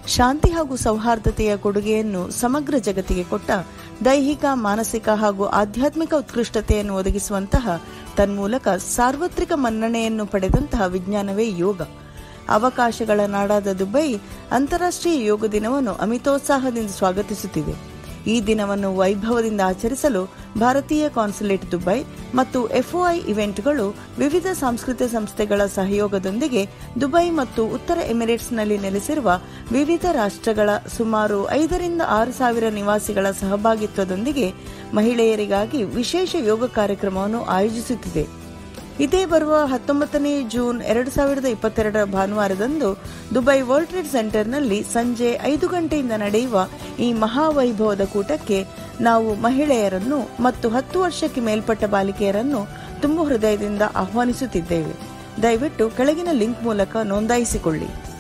ಶಾಂತಿ ಹಾಗೂ ಸೌಹಾರ್ದತೆಯ ಕೊಡುಗೆಯನ್ನು ಸಮಗ್ರ ಜಗತ್ತಿಗೆ ಕೊಟ್ಟ ದೈಹಿಕ ಮಾನಸಿಕ ಹಾಗೂ ಆಧ್ಯಾತ್ಮಿಕ ಉತ್ಕೃಷ್ಟತೆಯನ್ನು ಒದಗಿಸುವಂತಹ ತನ್ಮೂಲಕ ಸಾರ್ವತ್ರಿಕ ಮನ್ನಣೆಯನ್ನು ಪಡೆದಂತಹ ವಿಜ್ಞಾನವೇ ಯೋಗ ಅವಕಾಶಗಳ ನಾಡಾದ ದುಬೈ ಅಂತಾರಾಷ್ಟ್ರೀಯ ಯೋಗ ದಿನವನ್ನು ಅಮಿತೋತ್ಸಾಹದಿಂದ ಸ್ವಾಗತಿಸುತ್ತಿದೆ ಈ ದಿನವನ್ನು ವೈಭವದಿಂದ ಆಚರಿಸಲು ಭಾರತೀಯ ಕಾನ್ಸುಲೇಟ್ ದುಬೈ ಮತ್ತು ಎಫ್ಒಐ ಇವೆಂಟ್ಗಳು ವಿವಿಧ ಸಾಂಸ್ಕೃತಿಕ ಸಂಸ್ಥೆಗಳ ಸಹಯೋಗದೊಂದಿಗೆ ದುಬೈ ಮತ್ತು ಉತ್ತರ ಎಮಿರೇಟ್ಸ್ನಲ್ಲಿ ನೆಲೆಸಿರುವ ವಿವಿಧ ರಾಷ್ಟ್ರಗಳ ಸುಮಾರು ಐದರಿಂದ ಆರು ಸಾವಿರ ನಿವಾಸಿಗಳ ಸಹಭಾಗಿತ್ವದೊಂದಿಗೆ ಮಹಿಳೆಯರಿಗಾಗಿ ವಿಶೇಷ ಯೋಗ ಕಾರ್ಯಕ್ರಮವನ್ನು ಆಯೋಜಿಸುತ್ತಿದೆ ಇದೇ ಬರುವ ಹತ್ತೊಂಬತ್ತನೇ ಜೂನ್ ಎರಡು ಸಾವಿರದ ಇಪ್ಪತ್ತೆರಡರ ಭಾನುವಾರದಂದು ದುಬೈ ವರ್ಲ್ಡ್ ಟ್ರೇಡ್ ಸೆಂಟರ್ನಲ್ಲಿ ಸಂಜೆ ಐದು ಗಂಟೆಯಿಂದ ನಡೆಯುವ ಈ ಮಹಾವೈಭವದ ಕೂಟಕ್ಕೆ ನಾವು ಮಹಿಳೆಯರನ್ನು ಮತ್ತು ಹತ್ತು ವರ್ಷಕ್ಕೆ ಮೇಲ್ಪಟ್ಟ ಬಾಲಿಕೆಯರನ್ನು ತುಂಬು ಹೃದಯದಿಂದ ಆಹ್ವಾನಿಸುತ್ತಿದ್ದೇವೆ ದಯವಿಟ್ಟು ಕೆಳಗಿನ ಲಿಂಕ್ ಮೂಲಕ ನೋಂದಾಯಿಸಿಕೊಳ್ಳಿ